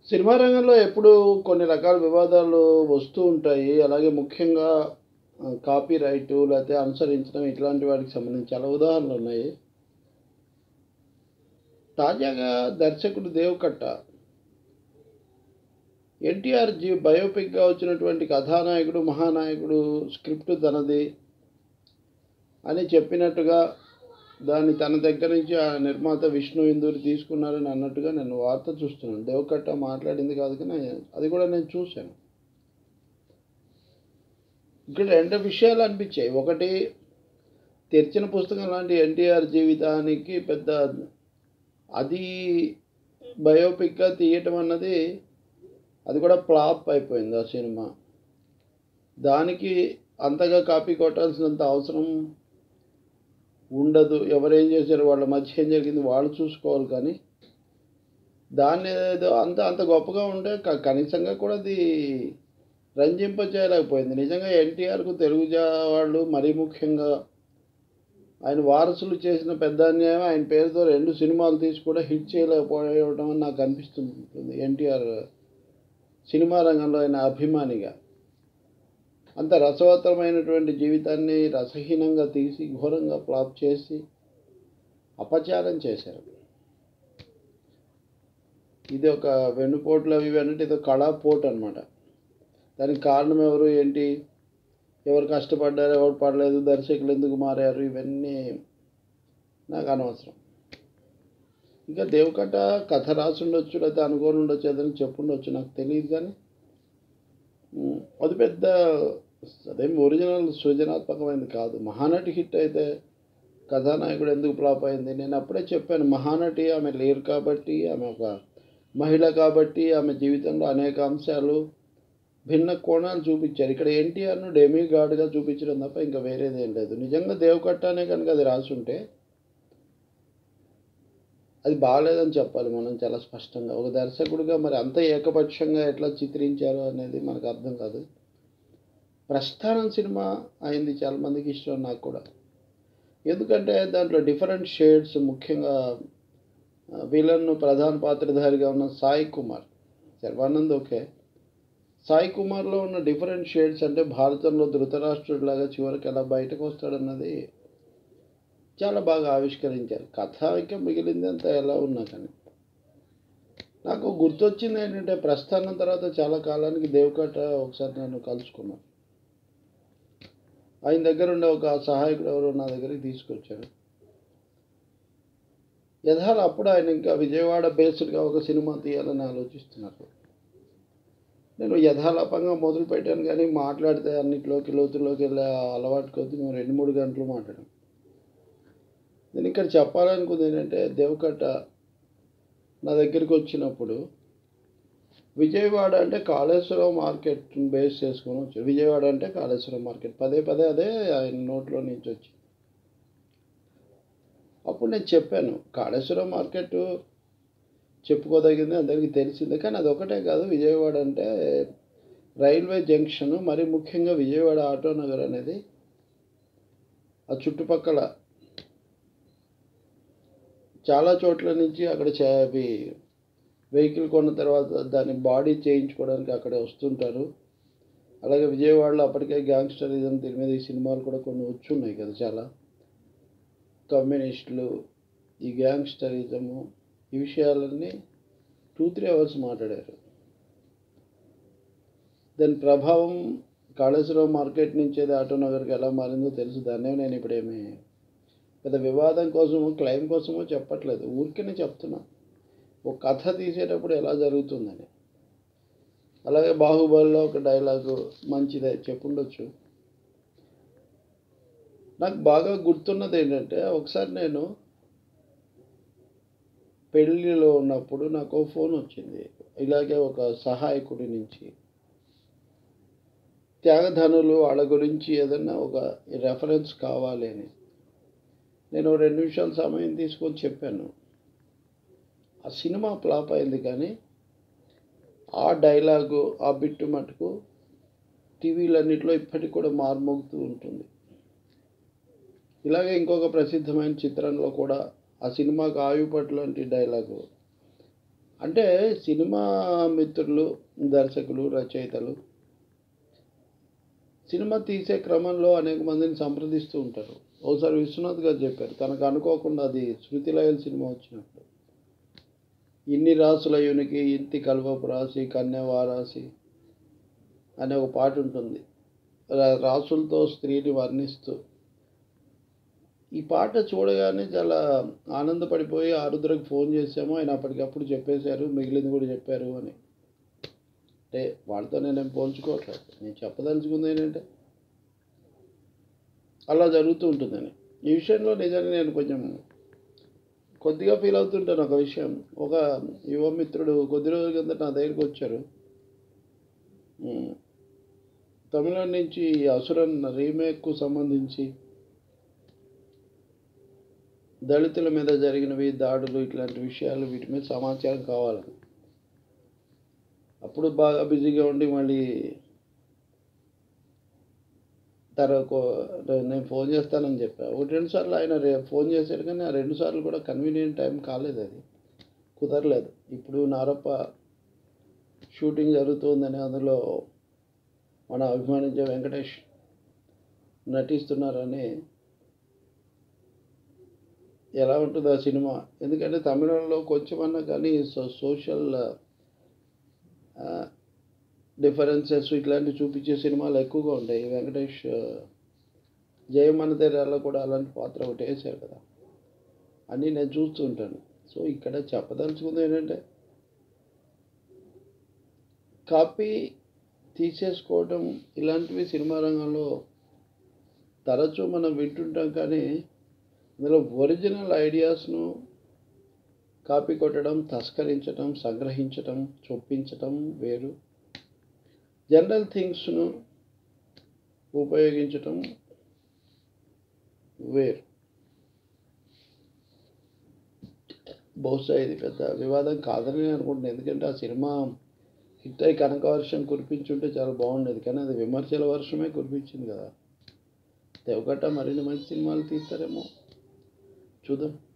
cinema రంగంలో ఎప్పుడూ కొన్ని రకాల వివాదాలు వస్తూ ఉంటాయి అలాగే ముఖ్యంగా కాపీ రైటు లేకపోతే అనుసరించడం ఇట్లాంటి వాటికి సంబంధించి చాలా ఉదాహరణలు ఉన్నాయి తాజాగా దర్శకుడు దేవకట్ట ఎన్టీఆర్ జీ బయోపిక్గా వచ్చినటువంటి కథానాయకుడు మహానాయకుడు స్క్రిప్ట్ తనది అని చెప్పినట్టుగా దాన్ని తన దగ్గర నుంచి ఆ నిర్మాత విష్ణు ఇందూరి తీసుకున్నారని అన్నట్టుగా నేను వార్త చూస్తున్నాను దేవకట్ట మాట్లాడింది కాదు కానీ అది కూడా నేను చూశాను ఇక్కడ రెండు విషయాలు అనిపించాయి ఒకటి తెరిచిన పుస్తకం లాంటి ఎన్టీఆర్ జీవితానికి పెద్ద అది బయోపిక్గా తీయటం అన్నది అది కూడా ఫ్లాప్ అయిపోయింది ఆ సినిమా దానికి అంతగా కాపీ కొట్టాల్సినంత అవసరం ఉండదు ఎవరేం చేశారు వాళ్ళ మధ్య ఏం జరిగింది వాళ్ళు చూసుకోవాలి కానీ దాన్ని ఏదో అంత అంత గొప్పగా ఉంటే క- కనీసంగా కూడా అది రంజింప చేయలేకపోయింది నిజంగా ఎన్టీఆర్కు తెలుగు జా- వాళ్ళు మరీ ముఖ్యంగా ఆయన వారసులు చేసిన పెద్ద అన్యాయం ఆయన పేరుతో రెండు సినిమాలు తీసి కూడా హిట్ చేయలేకపోవడం అని నాకు అనిపిస్తుంది ఎన్టీఆర్ సినిమా రంగంలో ఆయన అభిమానిగా అంత రసవత్తరమైనటువంటి జీవితాన్ని రసహీనంగా తీసి ఘోరంగా ఫ్లాప్ చేసి అపచారం చేశారు ఇది ఒక వెన్నుపోట్లు అవి ఇవి అంటే ఇది కళాపోటు అనమాట దానికి కారణం ఎవరు ఏంటి ఎవరు కష్టపడ్డారు ఎవరు పడలేదు దర్శకులు ఎందుకు మారారు ఇవన్నీ నాకు అనవసరం ఇంకా దేవకట్ట కథ రాసి ఉండొచ్చు లేకపోతే అనుకోని ఉండొచ్చు ఏదైనా చెప్పుండొచ్చు నాకు తెలియదు కానీ ఉమ్, అది పెద్ద అదేం ఒరిజినల్ సృజనాత్మకమైనది కాదు మహానటి హిట్ అయితే కథానాయకుడు ఎందుకు ఫ్లాప్ అయింది నేను అప్పుడే చెప్పాను మహానటి ఆమె లేరు కాబట్టి ఆమె ఒక మహిళ కాబట్టి ఆమె జీవితంలో అనేక అంశాలు భిన్న కోణాలు చూపించారు ఇక్కడ ఎన్టీఆర్ను డెమీ గాడ్గా చూపించడం తప్ప ఇంకా వేరేది ఏం లేదు నిజంగా దేవకట్టనే కనుక అది రాసి ఉంటే అది బాగాలేదని చెప్పాలి మనం చాలా స్పష్టంగా ఒక దర్శకుడిగా మరి అంత ఏకపక్షంగా ఎట్లా చిత్రించారు అనేది మనకు అర్థం కాదు ప్రస్థానం సినిమా అయింది చాలా మందికి ఇష్టం నాకు కూడా ఎందుకంటే దాంట్లో డిఫరెంట్ షేడ్స్ ముఖ్యంగా విలన్ ప్రధాన పాత్రధారిగా ఉన్న సాయి కుమార్ శర్వానంద్ ఓకే సాయి కుమార్లో ఉన్న డిఫరెంట్ షేడ్స్ అంటే భారతంలో ధృతరాష్ట్రుడిలాగా చివరికి ఎలా బయటకు వస్తాడన్నది చాలా బాగా ఆవిష్కరించారు కథ ఇంకా మిగిలింది అంతా ఎలా ఉన్నా కానీ నాకు గుర్తొచ్చింది ఏంటంటే ప్రస్థానం తర్వాత చాలా కాలానికి దేవకట ఒకసారి నన్ను కలుసుకున్నాను ఆయన దగ్గర ఉండే ఒక సహాయకుడు ఎవరో నా దగ్గరికి తీసుకొచ్చాడు యథాలు అప్పుడు ఆయన ఇంకా విజయవాడ బేస్డ్గా ఒక సినిమా తీయాలని ఆలోచిస్తున్నారు నేను యథాలాపంగా మొదలు పెట్టాను కానీ మాట్లాడితే అన్నిట్లోకి లోతుల్లోకి వెళ్ళే అలవాటు కొద్దీ మేము రెండు మూడు గంటలు మాట్లాడాం నేను ఇక్కడ చెప్పాలనుకుంది ఏంటంటే దేవకట్ట నా దగ్గరికి వచ్చినప్పుడు విజయవాడ అంటే కాళేశ్వరం మార్కెట్ బేస్ చేసుకొని వచ్చాడు విజయవాడ అంటే కాళేశ్వరం మార్కెట్ పదే పదే అదే ఆయన నోట్లో నుంచి వచ్చి అప్పుడు నేను చెప్పాను కాళేశ్వరం మార్కెట్ చెప్పుకోదగింది అందరికీ తెలిసిందే కానీ అది ఒకటే కాదు విజయవాడ అంటే రైల్వే జంక్షన్ మరి ముఖ్యంగా విజయవాడ ఆటో నగర్ అనేది ఆ చుట్టుపక్కల చాలా చోట్ల నుంచి అక్కడ చే అవి వెహికల్ కొన్న తర్వాత దాన్ని బాడీ చేయించుకోవడానికి అక్కడే వస్తుంటారు అలాగే విజయవాడలో అప్పటికే గ్యాంగ్స్టరిజం దీని మీద ఈ సినిమాలు కూడా కొన్ని వచ్చి ఉన్నాయి కదా చాలా కమ్యూనిస్టులు ఈ గ్యాంగ్స్టరిజము ఈ విషయాలన్నీ టూ త్రీ అవర్స్ మాట్లాడారు దాని ప్రభావం కాళేశ్వరం మార్కెట్ నుంచి అది ఆటో నగర్కి ఎలా మారిందో తెలుసు దాన్నే నేను ఇప్పుడేమి పెద్ద వివాదం కోసమో క్లెయిమ్ కోసమో చెప్పట్లేదు ఊరికనే చెప్తున్నా ఒక కథ తీసేటప్పుడు ఎలా జరుగుతుందని అలాగే బాహుబలిలో ఒక డైలాగు మంచిదే చెప్పుండొచ్చు నాకు బాగా గుర్తున్నది ఏంటంటే ఒకసారి నేను పెళ్ళిలో ఉన్నప్పుడు నాకు ఫోన్ వచ్చింది ఇలాగే ఒక సహాయకుడి నుంచి త్యాగధనులు వాళ్ళ గురించి ఏదన్నా ఒక రెఫరెన్స్ కావాలి అని నేను రెండు నిమిషాల సమయం తీసుకొని చెప్పాను ఆ సినిమా ఫ్లాప్ అయింది కానీ ఆ డైలాగు ఆ బిట్టు మటుకు టీవీలన్నింటిలో ఇప్పటికి కూడా మార్మోగుతూ ఉంటుంది ఇలాగే ఇంకొక ప్రసిద్ధమైన చిత్రంలో కూడా ఆ సినిమాకు ఆయుపట్ లాంటి డైలాగు అంటే సినిమా మిత్రులు దర్శకులు రచయితలు సినిమా తీసే క్రమంలో అనేక మందిని సంప్రదిస్తూ ఉంటారు ఒకసారి విశ్వనాథ్ గారు చెప్పారు తనకు అనుకోకుండా అది శృతి లయల్ సినిమా వచ్చినప్పుడు ఇన్ని రాసుల యునికి ఇంటి కల్వపు రాసి కన్యవారాసి అనే ఒక పాట ఉంటుంది రా- రాసులతో స్త్రీని వర్ణిస్తూ ఈ పాట చూడగానే చాలా ఆనందపడిపోయి ఆరుద్రకు ఫోన్ చేసాము ఆయన అప్పటికప్పుడు చెప్పేశారు మిగిలింది కూడా చెప్పారు అని అంటే వాళ్ళతో నేనేం పోల్చుకోవట్లేదు నేను చెప్పదలుచుకుంది ఏంటంటే అలా జరుగుతూ ఉంటుందని ఈ విషయంలో నిజంగా నేను కొంచెం కొద్దిగా ఫీల్ అవుతుంటాను ఒక విషయం ఒక యువ మిత్రుడు కొద్ది రోజుల కిందట నా దగ్గరికి వచ్చారు ఉమ్, తమిళనాడు నుంచి ఈ అసురన్ రీమేక్కు సంబంధించి దళితుల మీద జరిగినవి దాడులు ఇట్లాంటి విషయాలు వీటి మీద సమాచారం కావాలని అప్పుడు బాగా బిజీగా ఉండి మళ్ళీ తరకు నేను ఫోన్ చేస్తానని చెప్పా ఒకటి రెండు సార్లు ఆయన రే ఫోన్ చేశాడు కానీ ఆ రెండు సార్లు కూడా కన్వీనియంట్ టైం కాలేదు అది కుదరలేదు ఇప్పుడు నారప్ప షూటింగ్ జరుగుతుందని అందులో మన అభిమానించే వెంకటేష్ నటిస్తున్నారని ఎలా ఉంటుంది ఆ సినిమా ఎందుకంటే తమిళంలో కొంచెమన్నా కానీ సో సోషల్ డిఫరెన్సెస్ ఇట్లాంటివి చూపించే సినిమాలు ఎక్కువగా ఉంటాయి వెంకటేష్ జయమన తెరాల్లో కూడా అలాంటి పాత్ర ఒకటి వేశారు కదా అన్నీ నేను చూస్తూ ఉంటాను సో ఇక్కడ చెప్పదలుచుకుంది ఏంటంటే కాపీ తీసేసుకోవడం ఇలాంటివి సినిమా రంగంలో తరచూ మనం వింటుంటాం కానీ ఇందులో ఒరిజినల్ ఐడియాస్ను కాపీ కొట్టడం తస్కరించడం సంగ్రహించడం చొప్పించడం వేరు జనరల్ థింగ్స్ను ఉపయోగించటం వేరు బహుశా ఇది పెద్ద వివాదం కాదని నేను అనుకుంటున్నాను ఎందుకంటే ఆ సినిమా హిట్ అయి కనక వర్షం కురిపించుంటే చాలా బాగుండేది కానీ అది విమర్శల వర్షమే కురిపించింది కదా దేవగట్ట మరిన్ని మంచి సినిమాలు తీస్తారేమో చూద్దాం